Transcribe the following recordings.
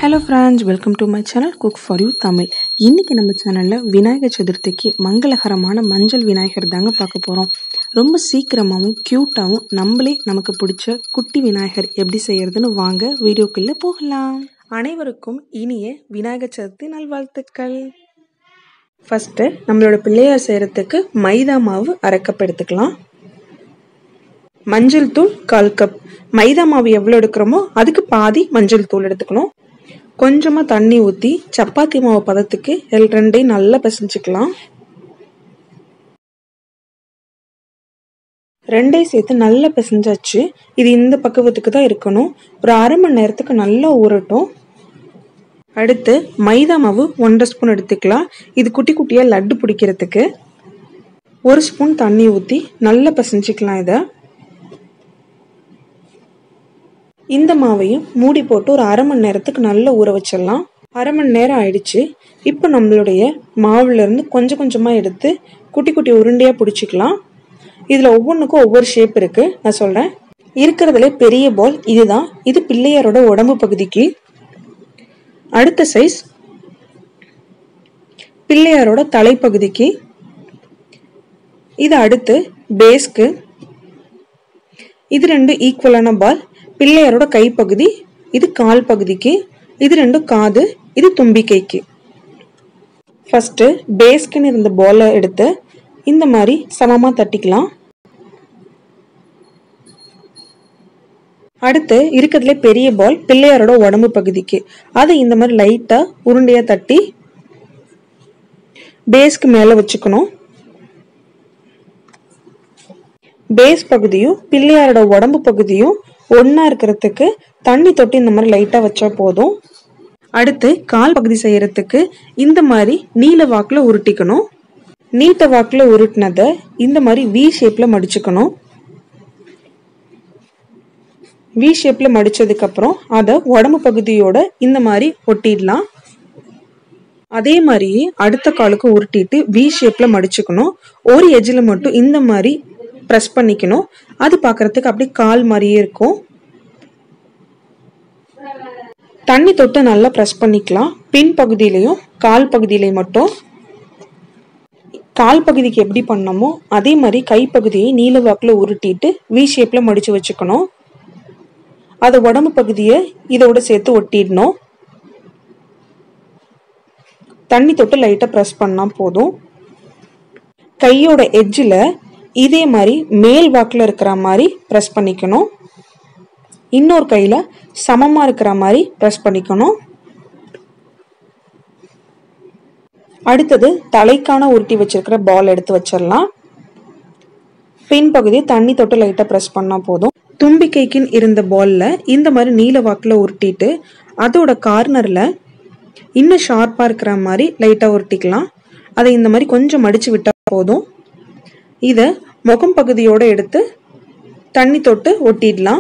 hello friends welcome to my channel cook for you Tamil இன்றைக்கி நம்ம சேனலில் விநாயகர் சதுர்த்திக்கு மங்களகரமான மஞ்சள் விநாயகர் தாங்க பார்க்க போகிறோம் ரொம்ப சீக்கிரமாகவும் க்யூட்டாகவும் நம்மளே நமக்கு பிடிச்ச குட்டி விநாயகர் எப்படி செய்யறதுன்னு வாங்க வீடியோக்குள்ளே போகலாம் அனைவருக்கும் இனிய விநாயகர் சதுர்த்தி நல்வாழ்த்துக்கள் ஃபஸ்ட்டு நம்மளோட பிள்ளையார் செய்கிறதுக்கு மைதா மாவு அரைக்கப் எடுத்துக்கலாம் மஞ்சள் தூள் கால் கப் மைதா மாவு எவ்வளோ எடுக்கிறோமோ அதுக்கு பாதி மஞ்சள் தூள் எடுத்துக்கணும் கொஞ்சமாக தண்ணி ஊற்றி சப்பாத்தி மாவு பதத்துக்கு எல் ரெண்டையும் நல்லா பிசைஞ்சுக்கலாம் ரெண்டையும் சேர்த்து நல்லா பிசைஞ்சாச்சு இது இந்த பக்குவத்துக்கு தான் இருக்கணும் ஒரு அரை மணி நேரத்துக்கு நல்லா ஊறட்டும் அடுத்து மைதா மாவு ஒன்றரை ஸ்பூன் எடுத்துக்கலாம் இது குட்டி குட்டியாக லட்டு பிடிக்கிறதுக்கு ஒரு ஸ்பூன் தண்ணி ஊற்றி நல்லா பிசைஞ்சிக்கலாம் இதை இந்த மாவையும் மூடி போட்டு ஒரு அரை மணி நேரத்துக்கு நல்லா ஊற வச்சிடலாம் அரை மணி நேரம் ஆயிடுச்சு இப்போ நம்மளுடைய மாவுலேருந்து கொஞ்சம் கொஞ்சமாக எடுத்து குட்டி குட்டி உருண்டையாக பிடிச்சிக்கலாம் இதில் ஒவ்வொன்றுக்கும் ஒவ்வொரு ஷேப் இருக்குது நான் சொல்கிறேன் இருக்கிறதுல பெரிய பால் இதுதான் இது பிள்ளையாரோட உடம்பு பகுதிக்கு அடுத்த சைஸ் பிள்ளையாரோட தலைப்பகுதிக்கு இது அடுத்து பேஸ்க்கு இது ரெண்டு ஈக்குவலான பால் பிள்ளையாரோட கைப்பகுதி இது கால் பகுதிக்கு இது ரெண்டும் காது இது தும்பிக்கைக்கு ஃபஸ்ட்டு பேஸ்க்குன்னு இருந்த பாலை எடுத்து இந்த மாதிரி சமமாக தட்டிக்கலாம் அடுத்து இருக்கிறதுல பெரிய பால் பிள்ளையாரோட உடம்பு பகுதிக்கு அதை இந்த மாதிரி லைட்டாக உருண்டையாக தட்டி பேஸ்க்கு மேலே வச்சுக்கணும் பேஸ் பகுதியும் பிள்ளையாரோட உடம்பு பகுதியும் ஒன்றா இருக்கிறதுக்கு தண்ணி தொட்டி இந்த மாதிரி லைட்டாக வச்சா போதும் அடுத்து கால் பகுதி செய்யறதுக்கு இந்த மாதிரி நீல வாக்கில் உருட்டிக்கணும் நீட்ட வாக்கில் உருட்டினதை இந்த மாதிரி வி ஷேப்பில் மடிச்சுக்கணும் வி ஷேப்பில் மடிச்சதுக்கப்புறம் அதை உடம்பு பகுதியோட இந்த மாதிரி ஒட்டிடலாம் அதே மாதிரியே அடுத்த காலுக்கு உருட்டிட்டு வி ஷேப்பில் மடிச்சுக்கணும் ஒரு எஜ்ஜில் மட்டும் இந்த மாதிரி ப்ரெஸ் பண்ணிக்கணும் அது பார்க்கறதுக்கு அப்படியே கால் மாதிரியே இருக்கும் தண்ணி தொட்டு நல்லா ப்ரெஸ் பண்ணிக்கலாம் பின் பகுதியிலையும் கால் பகுதியிலையும் மட்டும் கால் பகுதிக்கு எப்படி பண்ணமோ அதே மாதிரி கைப்பகுதியை நீல வாக்கில் உருட்டிட்டு வி ஷேப்பில் மடித்து வச்சுக்கணும் அது உடம்பு பகுதியை இதோட சேர்த்து ஒட்டிடணும் தண்ணி தொட்டு லைட்டாக ப்ரெஸ் பண்ணால் போதும் கையோட எட்ஜில் இதே மாதிரி மேல் வாக்கில் இருக்கிற மாதிரி ப்ரெஸ் பண்ணிக்கணும் இன்னொரு கையில் சமமாக இருக்கிற மாதிரி ப்ரெஸ் பண்ணிக்கணும் அடுத்தது தலைக்கான உருட்டி வச்சிருக்கிற பால் எடுத்து வச்சிடலாம் பின் பகுதியை தண்ணி தொட்டு லைட்டாக ப்ரெஸ் பண்ணால் போதும் தும்பிக்கைக்குன்னு இருந்த பாலில் இந்த மாதிரி நீல வாக்கில் உருட்டிட்டு அதோட கார்னரில் இன்னும் ஷார்ப்பாக இருக்கிற மாதிரி லைட்டாக உருட்டிக்கலாம் அதை இந்த மாதிரி கொஞ்சம் மடித்து விட்டால் போதும் இதை முகம் பகுதியோடு எடுத்து தண்ணி தொட்டு ஒட்டிடலாம்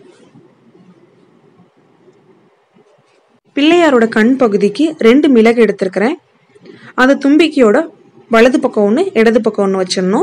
பிள்ளையாரோட கண் பகுதிக்கு ரெண்டு மிளகு எடுத்திருக்கிறேன் அதை தும்பிக்கையோட வலது பக்கம் ஒன்று இடது பக்கம் ஒன்று வச்சிடணும்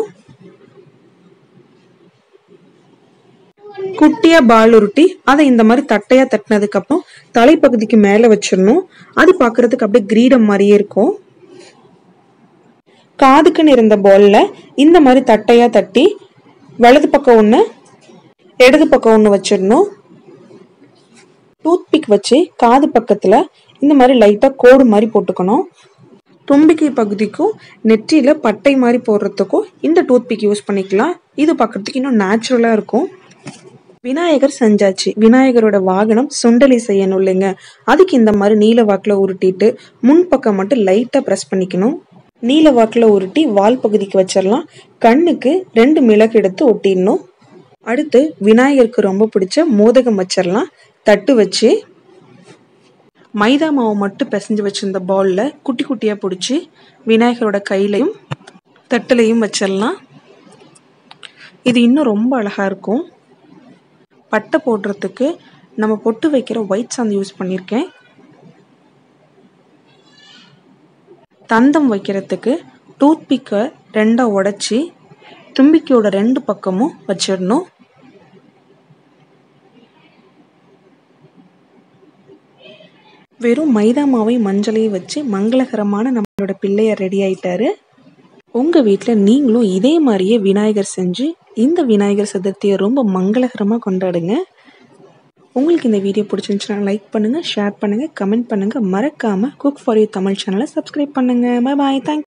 குட்டியா பால் உருட்டி அதை இந்த மாதிரி தட்டையா தட்டினதுக்கு அப்புறம் தலைப்பகுதிக்கு மேலே வச்சிடணும் அது பார்க்கறதுக்கு அப்படியே கிரீடம் மாதிரியே இருக்கும் காதுக்குன்னு இருந்த பால்ல இந்த மாதிரி தட்டையா தட்டி வலது பக்கம் ஒன்று இடது பக்கம் ஒன்று வச்சிடணும் டூத்பிக் வச்சு காது பக்கத்தில் இந்த மாதிரி லைட்டாக கோடு மாதிரி போட்டுக்கணும் தும்பிக்கை பகுதிக்கும் நெற்றியில் பட்டை மாதிரி போடுறதுக்கும் இந்த டூத்பிக் யூஸ் பண்ணிக்கலாம் இது பார்க்கறதுக்கு இன்னும் நேச்சுரலாக இருக்கும் விநாயகர் செஞ்சாச்சு விநாயகரோட வாகனம் சுண்டலி செய்யணும் இல்லைங்க அதுக்கு இந்த மாதிரி நீல வாக்கில் உருட்டிட்டு முன்பக்கம் மட்டும் லைட்டாக ப்ரெஸ் பண்ணிக்கணும் நீல வாக்கில் உருட்டி வால் பகுதிக்கு வச்சிடலாம் கண்ணுக்கு ரெண்டு மிளகு எடுத்து ஒட்டிடணும் அடுத்து விநாயகருக்கு ரொம்ப பிடிச்ச மோதகம் வச்சிடலாம் தட்டு வச்சு மைதா மாவு மட்டும் பிசைஞ்சு வச்சிருந்த பாலில் குட்டி குட்டியாக பிடிச்சி விநாயகரோட கையிலையும் தட்டுலையும் வச்சிடலாம் இது இன்னும் ரொம்ப அழகாக இருக்கும் பட்டை போடுறதுக்கு நம்ம பொட்டு வைக்கிற ஒயிட் சாந்து யூஸ் பண்ணியிருக்கேன் தந்தம் வைக்கிறதுக்கு டூத்பிக்கை ரெண்டாக உடச்சி தும்பிக்கையோட ரெண்டு பக்கமும் வச்சிடணும் வெறும் மைதா மாவையும் மஞ்சளையும் வச்சு மங்களகரமான நம்மளோட பிள்ளையார் ரெடி ஆயிட்டாரு உங்கள் வீட்டில் நீங்களும் இதே மாதிரியே விநாயகர் செஞ்சு இந்த விநாயகர் சதுர்த்தியை ரொம்ப மங்களகரமாக கொண்டாடுங்க உங்களுக்கு இந்த வீடியோ பிடிச்சிருந்துச்சுன்னா லைக் பண்ணுங்கள் ஷேர் பண்ணுங்கள் கமெண்ட் பண்ணுங்கள் மறக்காமல் குக் ஃபார் யூ தமிழ் சேனலை சப்ஸ்கிரைப் பண்ணுங்கள் பாய் பாய் தேங்க்